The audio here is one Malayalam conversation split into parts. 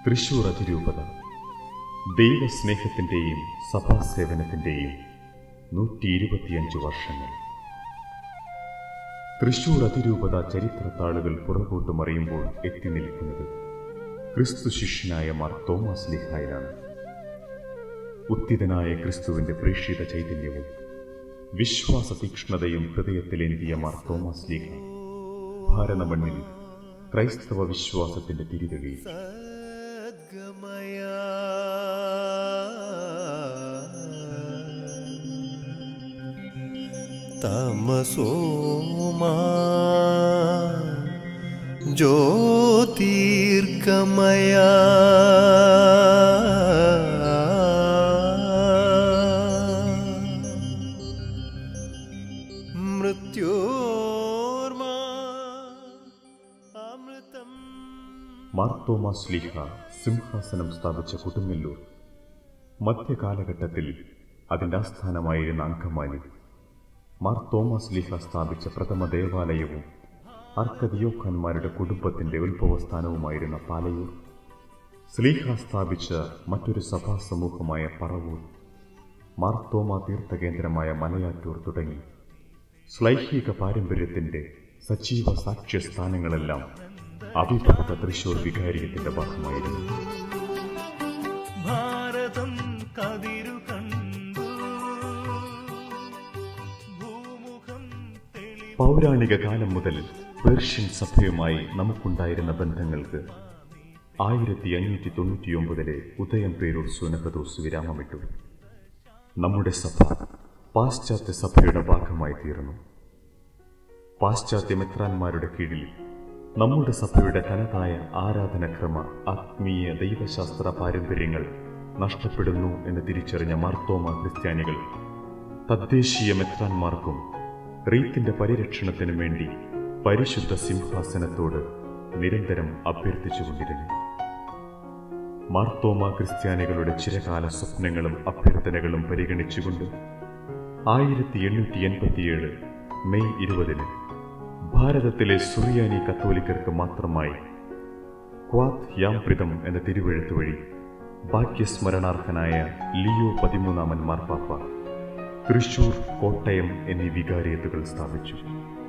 തൃശൂർ അതിരൂപത ദൈവസ്നേഹത്തിൻ്റെയും സഭാസേവനത്തിൻ്റെയും നൂറ്റി ഇരുപത്തിയഞ്ച് വർഷങ്ങൾ തൃശൂർ അതിരൂപത ചരിത്രത്താളുകൾ പുറകോട്ട് മറിയുമ്പോൾ എത്തി നിൽക്കുന്നത് ക്രിസ്തു ശിഷ്യനായ മാർ തോമസ് ലിഹായിലാണ് ഉത്തിതനായ ക്രിസ്തുവിന്റെ പ്രേക്ഷിത ചൈതന്യവും വിശ്വാസ തീക്ഷ്ണതയും ഹൃദയത്തിലേന്തിയ മാർ തോമസ് ലീഗ ഭാരതമണ്ണിൽ ക്രൈസ്തവ വിശ്വാസത്തിന്റെ തിരിതെളിയിൽ സദ്ഗമയ തമസോമാ ജ്യോതിർഗമയ മൃത്യോർമാ അമൃതം മാർ തോമസ് ലീഹ സിംഹാസനം സ്ഥാപിച്ച കൊടുങ്ങല്ലൂർ മധ്യകാലഘട്ടത്തിൽ അതിന്റെ ആസ്ഥാനമായിരുന്ന അങ്കമാലി മാർ തോമസ് ലീഹ സ്ഥാപിച്ച പ്രഥമ ദേവാലയവും അർക്കദിയോഖന്മാരുടെ കുടുംബത്തിന്റെ ഉത്ഭവസ്ഥാനവുമായിരുന്ന പാലയൂർ സ്ലീഹ സ്ഥാപിച്ച മറ്റൊരു സഭാ സമൂഹമായ പറവൂർ മാർത്തോമ തീർത്ഥകേന്ദ്രമായ മലയാറ്റൂർ തുടങ്ങി ശ്ലൈഹിക പാരമ്പര്യത്തിന്റെ സജീവ സാക്ഷ്യസ്ഥാനങ്ങളെല്ലാം അവിഭക്ത തൃശൂർ വികാരിയത്തിന്റെ ഭാഗമായിരുന്നു ഭാരതം കതിരു കണ്ടു ഭൂമുഖം തെളി പൗരാണിക കാലം മുതൽ പേർഷ്യൻ സഭയുമായി നമുക്കുണ്ടായിരുന്ന ബന്ധങ്ങൾക്ക് ആയിരത്തി അഞ്ഞൂറ്റി തൊണ്ണൂറ്റിയൊമ്പതിലെ ഉദയം പേരൂർ സുനകദോസ് വിരാമമിട്ടു നമ്മുടെ സഭ പാശ്ചാത്യ സഭയുടെ ഭാഗമായി തീർന്നു പാശ്ചാത്യ മെത്രാന്മാരുടെ കീഴിൽ നമ്മുടെ സഭയുടെ തനതായ ആരാധനക്രമ ആത്മീയ ദൈവശാസ്ത്ര പാരമ്പര്യങ്ങൾ നഷ്ടപ്പെടുന്നു എന്ന് തിരിച്ചറിഞ്ഞ മാർത്തോമ ക്രിസ്ത്യാനികൾ തദ്ദേശീയ മെത്രാന്മാർക്കും റീത്തിന്റെ പരിരക്ഷണത്തിനു വേണ്ടി പരിശുദ്ധ സിംഹാസനത്തോട് നിരന്തരം അഭ്യർത്ഥിച്ചുകൊണ്ടിരുന്നു മാർത്തോമ ക്രിസ്ത്യാനികളുടെ ചിരകാല സ്വപ്നങ്ങളും അഭ്യർത്ഥനകളും പരിഗണിച്ചുകൊണ്ട് ആയിരത്തി എണ്ണൂറ്റി എൺപത്തിയേഴ് മെയ് ഇരുപതിന് ഭാരതത്തിലെ സുറിയാനി കത്തോലിക്കർക്ക് മാത്രമായി ക്വാത് യാംപ്രിതം എന്ന തിരുവെഴുത്ത് വഴി ഭാഗ്യസ്മരണാർഹനായ ലിയോ പതിമൂന്നാമൻ മാർപ്പാപ്പ തൃശൂർ കോട്ടയം എന്നീ വികാരിയത്തുകൾ സ്ഥാപിച്ചു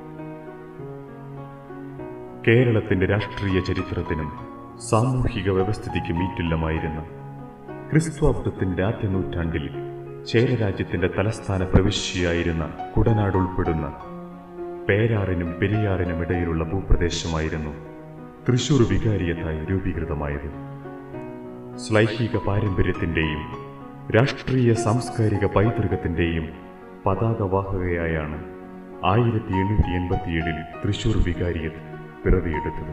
കേരളത്തിന്റെ രാഷ്ട്രീയ ചരിത്രത്തിനും സാമൂഹിക വ്യവസ്ഥിതിക്കും ഈറ്റില്ലമായിരുന്ന ക്രിസ്തുവാബ്ദത്തിന്റെ ആദ്യ നൂറ്റാണ്ടിൽ ചേരരാജ്യത്തിന്റെ തലസ്ഥാന പ്രവിശ്യയായിരുന്ന കുടനാട് ഉൾപ്പെടുന്ന പേരാറിനും പെരിയാറിനും ഇടയിലുള്ള ഭൂപ്രദേശമായിരുന്നു തൃശൂർ വികാരിയത്തായി രൂപീകൃതമായത് ശ്ലൈഹിക പാരമ്പര്യത്തിന്റെയും രാഷ്ട്രീയ സാംസ്കാരിക പൈതൃകത്തിന്റെയും പതാകവാഹകയായാണ് ആയിരത്തി എണ്ണൂറ്റി എൺപത്തിയേഴിൽ തൃശൂർ വികാരിയത്ത് പിറവിയെടുത്തത്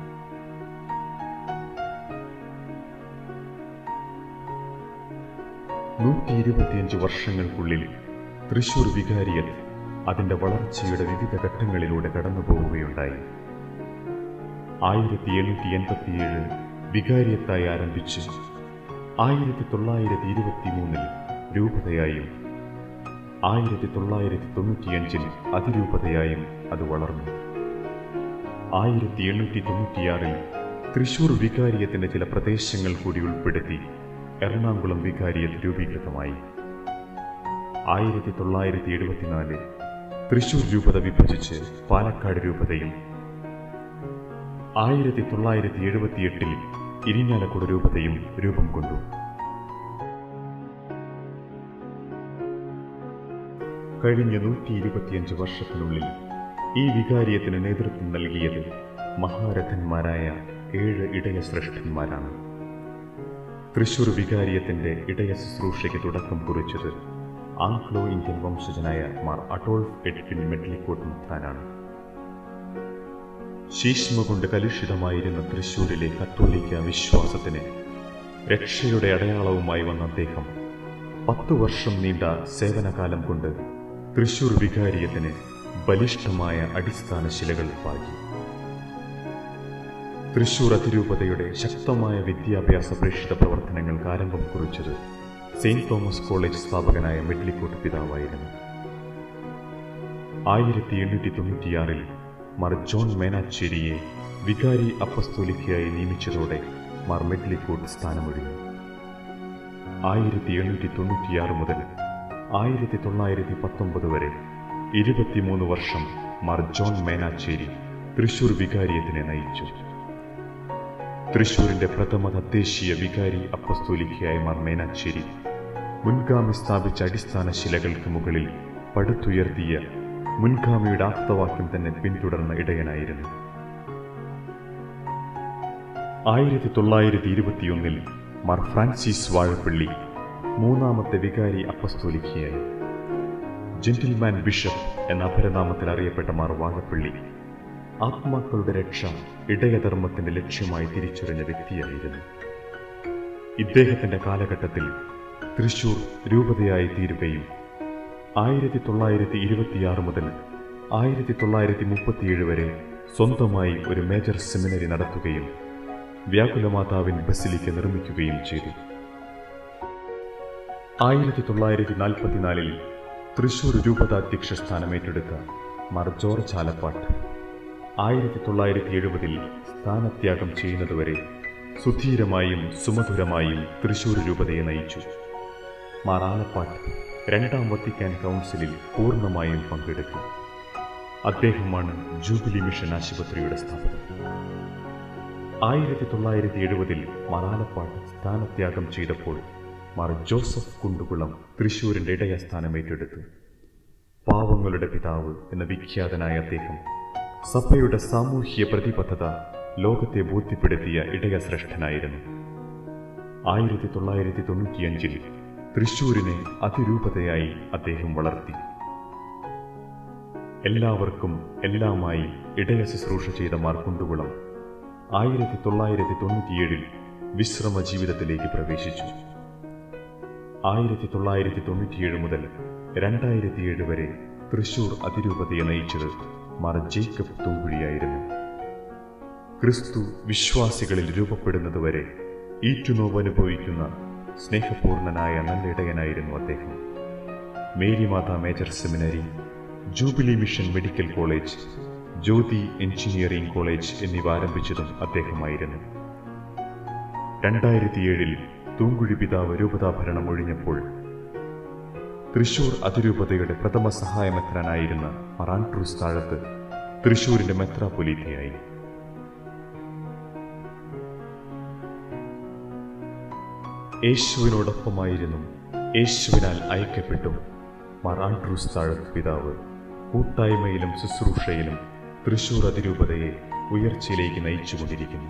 നൂറ്റി ഇരുപത്തിയഞ്ച് വർഷങ്ങൾക്കുള്ളിൽ തൃശൂർ വികാരിയത്ത് അതിന്റെ വളർച്ചയുടെ വിവിധ ഘട്ടങ്ങളിലൂടെ കടന്നു പോവുകയുണ്ടായി ആയിരത്തി എണ്ണൂറ്റി എൺപത്തിയേഴ് വികാരിയത്തായി ആരംഭിച്ച് ആയിരത്തി തൊള്ളായിരത്തി ഇരുപത്തി മൂന്നിൽ രൂപതയായും ആയിരത്തി തൊള്ളായിരത്തി തൊണ്ണൂറ്റിയഞ്ചിൽ അതിരൂപതയായും അത് വളർന്നു ആയിരത്തി എണ്ണൂറ്റി തൊണ്ണൂറ്റിയാറിൽ തൃശൂർ വികാരിയത്തിന്റെ ചില പ്രദേശങ്ങൾ കൂടി ഉൾപ്പെടുത്തി എറണാകുളം വികാരിയത്ത് രൂപീകൃതമായി ആയിരത്തി തൊള്ളായിരത്തി എഴുപത്തിനാല് തൃശൂർ രൂപത വിഭജിച്ച് പാലക്കാട് രൂപതയും ആയിരത്തി തൊള്ളായിരത്തി എഴുപത്തിയെട്ടിൽ ഇരിഞ്ഞാലക്കുട രൂപതയും രൂപം കൊണ്ടു കഴിഞ്ഞ നൂറ്റി ഇരുപത്തിയഞ്ച് വർഷത്തിനുള്ളിൽ ഈ വികാരിയത്തിന് നേതൃത്വം നൽകിയത് മഹാരഥന്മാരായ ഏഴ് ഇടയ ശ്രേഷ്ഠന്മാരാണ് തൃശൂർ വികാരിയത്തിന്റെ ഇടയ ശുശ്രൂഷയ്ക്ക് തുടക്കം കുറിച്ചത് ആംഗ്ലോ ഇന്ത്യൻ വംശജനായ മാർ അഡോൾഫ് എഡ്വിൻ മെഡ്ലിക്കോട്ട് മുത്താനാണ് ശീഷ്മ കൊണ്ട് കലുഷിതമായിരുന്ന തൃശൂരിലെ കത്തോലിക്ക വിശ്വാസത്തിന് രക്ഷയുടെ അടയാളവുമായി വന്ന അദ്ദേഹം പത്തു വർഷം നീണ്ട സേവനകാലം കൊണ്ട് തൃശൂർ വികാരിയത്തിന് ബലിഷ്ഠമായ അടിസ്ഥാന ശിലകൾ പാകി തൃശൂർ അതിരൂപതയുടെ ശക്തമായ വിദ്യാഭ്യാസ പ്രേക്ഷിത പ്രവർത്തനങ്ങൾക്ക് ആരംഭം കുറിച്ചത് സെയിന്റ് തോമസ് കോളേജ് സ്ഥാപകനായ മെഡ്ലിക്കോട്ട് പിതാവായിരുന്നു ആയിരത്തി എണ്ണൂറ്റി തൊണ്ണൂറ്റിയാറിൽ മാർ ജോൺ മേനാച്ചേരിയെ വികാരി അപ്പസ്തോലിക്കയായി നിയമിച്ചതോടെ മാർ മെഡ്ലിക്കോട്ട് സ്ഥാനമൊഴിഞ്ഞു ആയിരത്തി എണ്ണൂറ്റി തൊണ്ണൂറ്റിയാറ് മുതൽ ആയിരത്തി തൊള്ളായിരത്തി പത്തൊമ്പത് വരെ ഇരുപത്തിമൂന്ന് വർഷം മാർ ജോൺ മേനാച്ചേരി തൃശൂർ വികാരിയത്തിനെ നയിച്ചു തൃശൂരിന്റെ പ്രഥമ തദ്ദേശീയ വികാരി അപ്പസ്തോലിക്കയായ മാർ മേനാച്ചേരി മുൻഗാമി സ്ഥാപിച്ച അടിസ്ഥാന ശിലകൾക്ക് മുകളിൽ പടുത്തുയർത്തിയ മുൻഗാമിയുടെ ആപ്തവാക്യം തന്നെ പിന്തുടർന്ന ഇടയനായിരുന്നു ആയിരത്തി തൊള്ളായിരത്തി ഇരുപത്തിയൊന്നിൽ മാർ ഫ്രാൻസിസ് വാഴപ്പള്ളി മൂന്നാമത്തെ വികാരി അപ്പസ്തോലിക്കയായി ജെന്റിൽമാൻ ബിഷപ്പ് എന്ന അപരനാമത്തിൽ അറിയപ്പെട്ട മാർ വാഴപ്പള്ളി ആത്മാക്കളുടെ രക്ഷ ഇടയധർമ്മത്തിന്റെ ലക്ഷ്യമായി തിരിച്ചറിഞ്ഞ വ്യക്തിയായിരുന്നു ഇദ്ദേഹത്തിന്റെ കാലഘട്ടത്തിൽ തൃശൂർ രൂപതയായി തീരുകയും ആയിരത്തി തൊള്ളായിരത്തി ഇരുപത്തിയാറ് മുതൽ ആയിരത്തി തൊള്ളായിരത്തി മുപ്പത്തിയേഴ് വരെ സ്വന്തമായി ഒരു മേജർ സെമിനറി നടത്തുകയും വ്യാകുലമാതാവിൻ ബസിലിക്ക നിർമ്മിക്കുകയും ചെയ്തു ആയിരത്തി തൊള്ളായിരത്തി നാൽപ്പത്തിനാലിൽ തൃശൂർ രൂപതാധ്യക്ഷ സ്ഥാനമേറ്റെടുത്ത മാർ ജോർജ് ആലപ്പാട്ട് ആയിരത്തി തൊള്ളായിരത്തി എഴുപതിൽ സ്ഥാനത്യാഗം ചെയ്യുന്നതുവരെ സുധീരമായും സുമധുരമായും തൃശൂർ രൂപതയെ നയിച്ചു മാർ ആലപ്പാട്ട് രണ്ടാം വത്തിക്കാൻ കൗൺസിലിൽ പൂർണ്ണമായും പങ്കെടുത്തു അദ്ദേഹമാണ് ജൂബിലി മിഷൻ ആശുപത്രിയുടെ സ്ഥാപകൻ ആയിരത്തി തൊള്ളായിരത്തി എഴുപതിൽ മറാലപ്പാട്ട് സ്ഥാനത്യാഗം ചെയ്തപ്പോൾ മാർ ജോസഫ് കുണ്ടുകുളം തൃശൂരിന്റെ ഇടയസ്ഥാനം ഏറ്റെടുത്തു പാവങ്ങളുടെ പിതാവ് എന്ന വിഖ്യാതനായ അദ്ദേഹം സഭയുടെ സാമൂഹ്യ പ്രതിബദ്ധത ലോകത്തെ ബോധ്യപ്പെടുത്തിയ ഇടയശ്രേഷ്ഠനായിരുന്നു ആയിരത്തി തൊള്ളായിരത്തി തൊണ്ണൂറ്റിയഞ്ചിൽ തൃശൂരിനെ അതിരൂപതയായി അദ്ദേഹം വളർത്തി എല്ലാവർക്കും എല്ലാമായി ഇടയ ശുശ്രൂഷ ചെയ്ത മാർ കുണ്ടുകുളം ആയിരത്തി തൊള്ളായിരത്തി തൊണ്ണൂറ്റിയേഴിൽ വിശ്രമ ജീവിതത്തിലേക്ക് പ്രവേശിച്ചു ആയിരത്തി തൊള്ളായിരത്തി തൊണ്ണൂറ്റിയേഴ് മുതൽ രണ്ടായിരത്തിയേഴ് വരെ തൃശൂർ അതിരൂപതയെ നയിച്ചത് മാർ ജേക്കബ് തൂങ്കുഴിയായിരുന്നു ക്രിസ്തു വിശ്വാസികളിൽ രൂപപ്പെടുന്നതുവരെ ഈറ്റുനോവ് അനുഭവിക്കുന്ന സ്നേഹപൂർണനായ നല്ല ഇടയനായിരുന്നു അദ്ദേഹം Mary Matha major seminary jubilee mission medical college Jyothi engineering college എന്നിവ ആരംഭിച്ചതും അദ്ദേഹമായിരുന്നു രണ്ടായിരത്തിയേഴിൽ തൂങ്കുഴി പിതാവ് രൂപതാഭരണം ഒഴിഞ്ഞപ്പോൾ തൃശൂർ അതിരൂപതയുടെ പ്രഥമ സഹായമെത്രാനായിരുന്ന മറാൻട്രൂസ് താഴത്ത് തൃശൂരിന്റെ മെത്രാപൊലീത്തയായി യേശുവിനോടൊപ്പമായിരുന്നു യേശുവിനാൽ അയക്കപ്പെട്ടു മറാൻട്രൂസ് താഴത്ത് പിതാവ് കൂട്ടായ്മയിലും ശുശ്രൂഷയിലും തൃശൂർ അതിരൂപതയെ ഉയർച്ചയിലേക്ക് നയിച്ചുകൊണ്ടിരിക്കുന്നു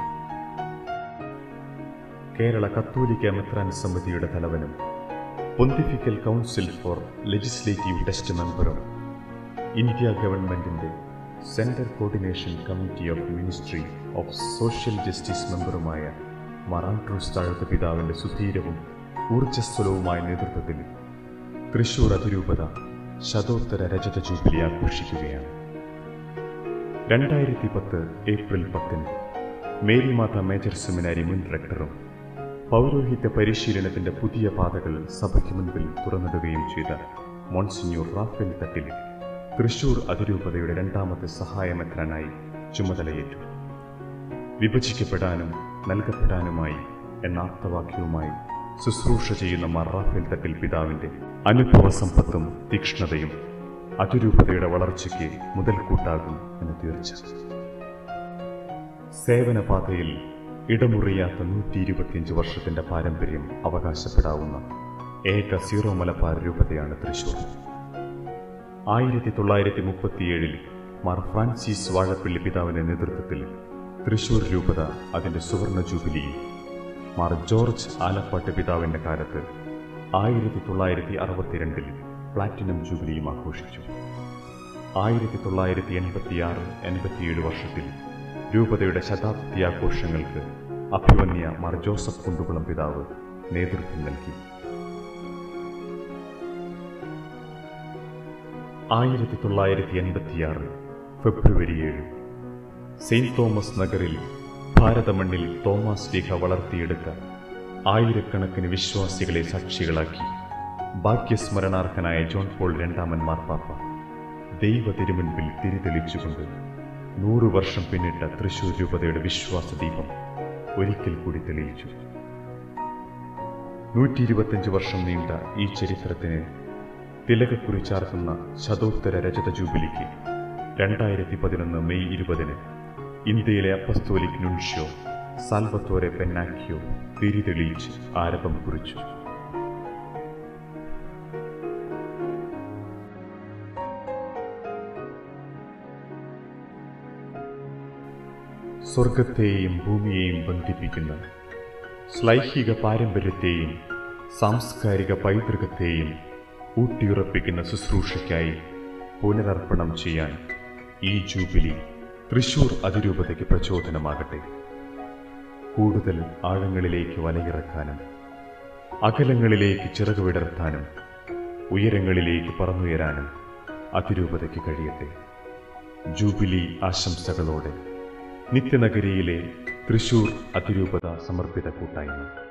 കേരള കത്തോലിക്ക മെത്രാൻ സമിതിയുടെ തലവനും pontifical council for legislative texts മെമ്പറും ഇന്ത്യ ഗവൺമെന്റിന്റെ centre coordination committee of ministry of social justice മെമ്പറുമായ മറാൻട്രൂസ് താഴത്ത് പിതാവിന്റെ സുധീരവും ഊർജ്ജസ്വലവുമായ നേതൃത്വത്തിൽ തൃശൂർ അതിരൂപത ശതോത്തര രജത ജൂബിലി ആഘോഷിക്കുകയാണ് രണ്ടായിരത്തി പത്ത് ഏപ്രിൽ പത്തിന് മേരിമാത മേജർ സെമിനാരി മുൻ റെക്ടറും പൗരോഹിത്യ പരിശീലനത്തിന്റെ പുതിയ പാതകൾ സഭയ്ക്ക് മുൻപിൽ തുറന്നിടുകയും ചെയ്ത മോൺസിന്യൂർ റാഫേൽ തട്ടിൽ തൃശൂർ അതിരൂപതയുടെ രണ്ടാമത്തെ സഹായമെത്രാനായി ചുമതലയേറ്റു വിഭജിക്കപ്പെടാനും നൽകപ്പെടാനുമായി എന്ന ആപ്തവാക്യവുമായി ശുശ്രൂഷ ചെയ്യുന്ന മാർ റാഫേൽ തട്ടിൽ പിതാവിന്റെ അനുഭവ സമ്പത്തും തീക്ഷ്ണതയും അതിരൂപതയുടെ വളർച്ചയ്ക്ക് മുതൽക്കൂട്ടാകും എന്ന് തീർച്ച സേവനപാതയിൽ ഇടമുറിയാത്ത നൂറ്റി ഇരുപത്തിയഞ്ച് വർഷത്തിന്റെ പാരമ്പര്യം അവകാശപ്പെടാവുന്ന ഏക സീറോ മലബാർ രൂപതയാണ് തൃശൂർ ആയിരത്തി തൊള്ളായിരത്തി മുപ്പത്തിയേഴിൽ മാർ ഫ്രാൻസിസ് വാഴപ്പള്ളി പിതാവിന്റെ നേതൃത്വത്തിൽ തൃശൂർ രൂപത അതിന്റെ സുവർണ ജൂബിലിയും മാർ ജോർജ് ആലപ്പാട്ട് പിതാവിന്റെ കാലത്ത് ആയിരത്തി തൊള്ളായിരത്തി അറുപത്തിരണ്ടിൽ പ്ലാറ്റിനം ജൂബിലിയും ആഘോഷിച്ചു ആയിരത്തി തൊള്ളായിരത്തി എൺപത്തിയാറ് എൺപത്തിയേഴ് വർഷത്തിൽ രൂപതയുടെ ശതാബ്ദി ആഘോഷങ്ങൾക്ക് അഭിമന്യ മാർ ജോസഫ് കുണ്ടുകുളം പിതാവ് നേതൃത്വം നൽകി ആയിരത്തി തൊള്ളായിരത്തി എൺപത്തിയാറ് ഫെബ്രുവരി ഏഴ് സെയിന്റ് തോമസ് നഗറിൽ ഭാരതമണ്ണിൽ തോമസ് ലീഹ വളർത്തിയെടുത്ത ആയിരക്കണക്കിന് വിശ്വാസികളെ സാക്ഷികളാക്കി ഭാഗ്യസ്മരണാർഹനായ ജോൺ പോൾ രണ്ടാമൻ മാർപ്പാപ്പ ദൈവ തിരുമുൻപിൽ തിരിതെളിച്ചുകൊണ്ട് നൂറു വർഷം പിന്നിട്ട തൃശൂർ രൂപതയുടെ വിശ്വാസദീപം ഒരിക്കൽ കൂടി തെളിയിച്ചു നൂറ്റി ഇരുപത്തഞ്ച് വർഷം നീണ്ട ഈ ചരിത്രത്തിന് തിലകക്കുറി ചാർത്തുന്ന ശതോത്തര രജത ജൂബിലിക്ക് രണ്ടായിരത്തി പതിനൊന്ന് മെയ് ഇരുപതിന് ഇന്ത്യയിലെ അപ്പസ്തോലിക് നുൻഷ്യോ സാൽവത്തോരെ പെന്നാക്കിയോ തിരി തെളിയിച്ച് ആരംഭം കുറിച്ചു സ്വർഗത്തെയും ഭൂമിയെയും ബന്ധിപ്പിക്കുന്ന ശ്ലൈഹിക പാരമ്പര്യത്തെയും സാംസ്കാരിക പൈതൃകത്തെയും ഊട്ടിയുറപ്പിക്കുന്ന ശുശ്രൂഷയ്ക്കായി പുനരർപ്പണം ചെയ്യാൻ ഈ ജൂബിലി തൃശൂർ അതിരൂപതയ്ക്ക് പ്രചോദനമാകട്ടെ കൂടുതൽ ആഴങ്ങളിലേക്ക് വലയിറക്കാനും അകലങ്ങളിലേക്ക് ചിറക് വിടർത്താനും ഉയരങ്ങളിലേക്ക് പറന്നുയരാനും അതിരൂപതയ്ക്ക് കഴിയട്ടെ ജൂബിലി ആശംസകളോടെ നിത്യനഗരിയിലെ തൃശൂർ അതിരൂപത സമർപ്പിത കൂട്ടായ്മ